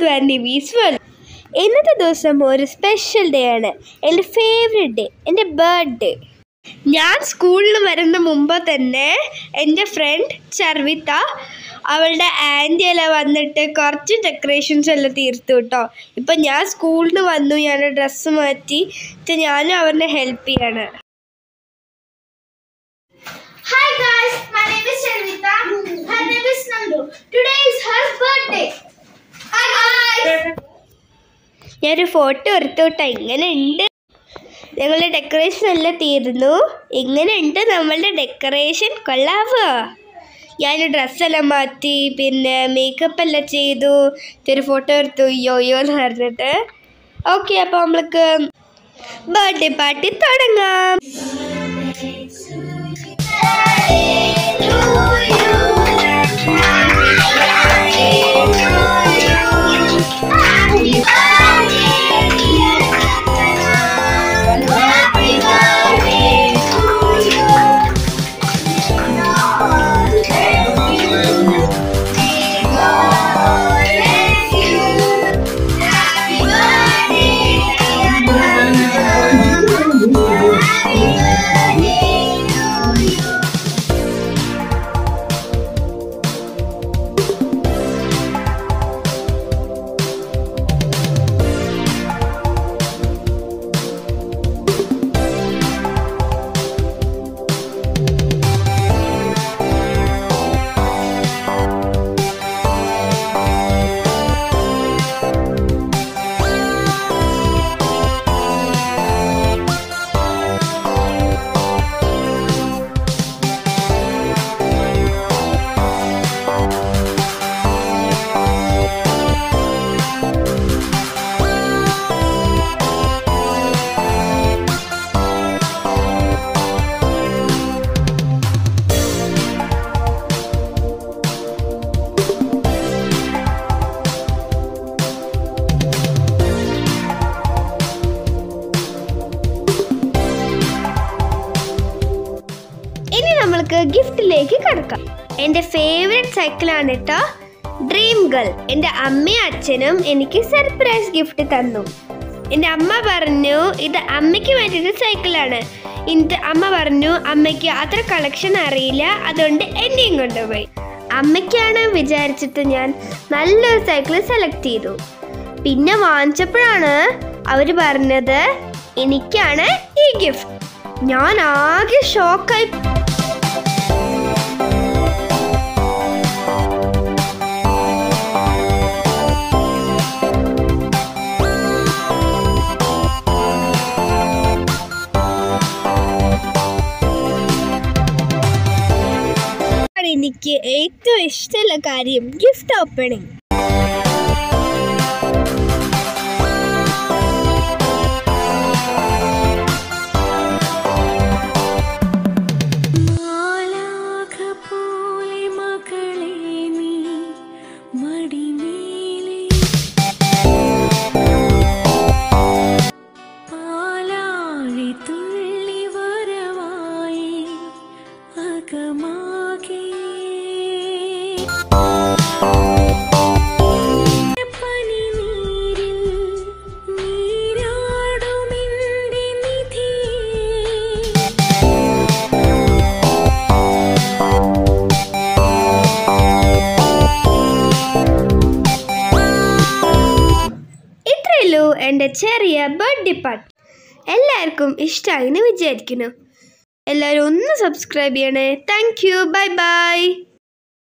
Twenty Weiss well ഇന്നത്തെ ദിവസം ഒരു സ്പെഷ്യൽ ഡേ ആണ് എൻ്റെ ഫേവറേറ്റ് ഡേ എൻ്റെ ബർത്ത്ഡേ ഞാൻ സ്കൂളിൽ വരുന്ന മുമ്പ് തന്നെ എൻ്റെ ഫ്രണ്ട് ചർവിത്ത അവളുടെ ആൻറ്റി എല്ലാം വന്നിട്ട് കുറച്ച് ഡെക്കറേഷൻസ് എല്ലാം തീർത്തു കേട്ടോ ഇപ്പം ഞാൻ സ്കൂളിൽ നിന്ന് വന്നു ഞാൻ ഡ്രസ്സ് മാറ്റി എന്നിട്ട് ഞാനും അവരുടെ ഹെൽപ്പ് ചെയ്യാണ് Hi guys, my name is Sharvita. Her name is Nandu. Today is her birthday. Hi guys. ഞാനൊരു ഫോട്ടോ എടുത്തു കേട്ടോ ഇങ്ങനെ ഉണ്ട് ഞങ്ങളുടെ ഡെക്കറേഷൻ എല്ലാം തീർന്നു ഇങ്ങനെ ഉണ്ട് നമ്മളുടെ ഡെക്കറേഷൻ കൊള്ളാവോ ഞാൻ ഡ്രസ്സെല്ലാം മാറ്റി പിന്നെ മേക്കപ്പ് എല്ലാം ചെയ്തു ഒരു ഫോട്ടോ എടുത്തു യോയോ എന്ന് പറഞ്ഞിട്ട് ഓക്കെ അപ്പോൾ നമ്മൾക്ക് ബർത്ത്ഡേ പാർട്ടി തുടങ്ങാം ഇനി നമ്മൾക്ക് ഗിഫ്റ്റിലേക്ക് കിടക്കാം എൻ്റെ ഫേവറേറ്റ് സൈക്കിളാണ് കേട്ടോ ഡ്രീം ഗേൾ എൻ്റെ അമ്മയും അച്ഛനും എനിക്ക് സർപ്രൈസ് ഗിഫ്റ്റ് തന്നു എൻ്റെ അമ്മ പറഞ്ഞു ഇത് അമ്മയ്ക്ക് വേണ്ടിയിട്ട് സൈക്കിളാണ് എന്നിട്ട് അമ്മ പറഞ്ഞു അമ്മയ്ക്ക് അത്ര കളക്ഷൻ അറിയില്ല അതുകൊണ്ട് എന്നെയും കൊണ്ടുപോയി അമ്മയ്ക്കാണ് വിചാരിച്ചിട്ട് ഞാൻ നല്ലൊരു സൈക്കിൾ സെലക്ട് ചെയ്തു പിന്നെ വാങ്ങിച്ചപ്പോഴാണ് അവർ പറഞ്ഞത് എനിക്കാണ് ഈ ഗിഫ്റ്റ് ഞാൻ ആകെ ഷോക്കായി എനിക്ക് ഏറ്റവും ഇഷ്ടമുള്ള കാര്യം ഗിഫ്റ്റ് ഓപ്പണിംഗ് മാലാഖപോലെ മകളെ നീ മടിമേലെ പാലാഴി തുള്ളി വരവായി അകമാകെ പനിനീരിൽ നീരാടുമെന്റെ നിധിയേ ഇത്രയുള്ളൂ എൻ്റെ ചെറിയ ബർത്ത്ഡേ പാർട്ടി എല്ലാവർക്കും ഇഷ്ടമായി എന്ന് വിചാരിക്കുന്നു എല്ലാവരും ഒന്ന് സബ്സ്ക്രൈബ് ചെയ്യണേ താങ്ക് യു ബൈ ബൈ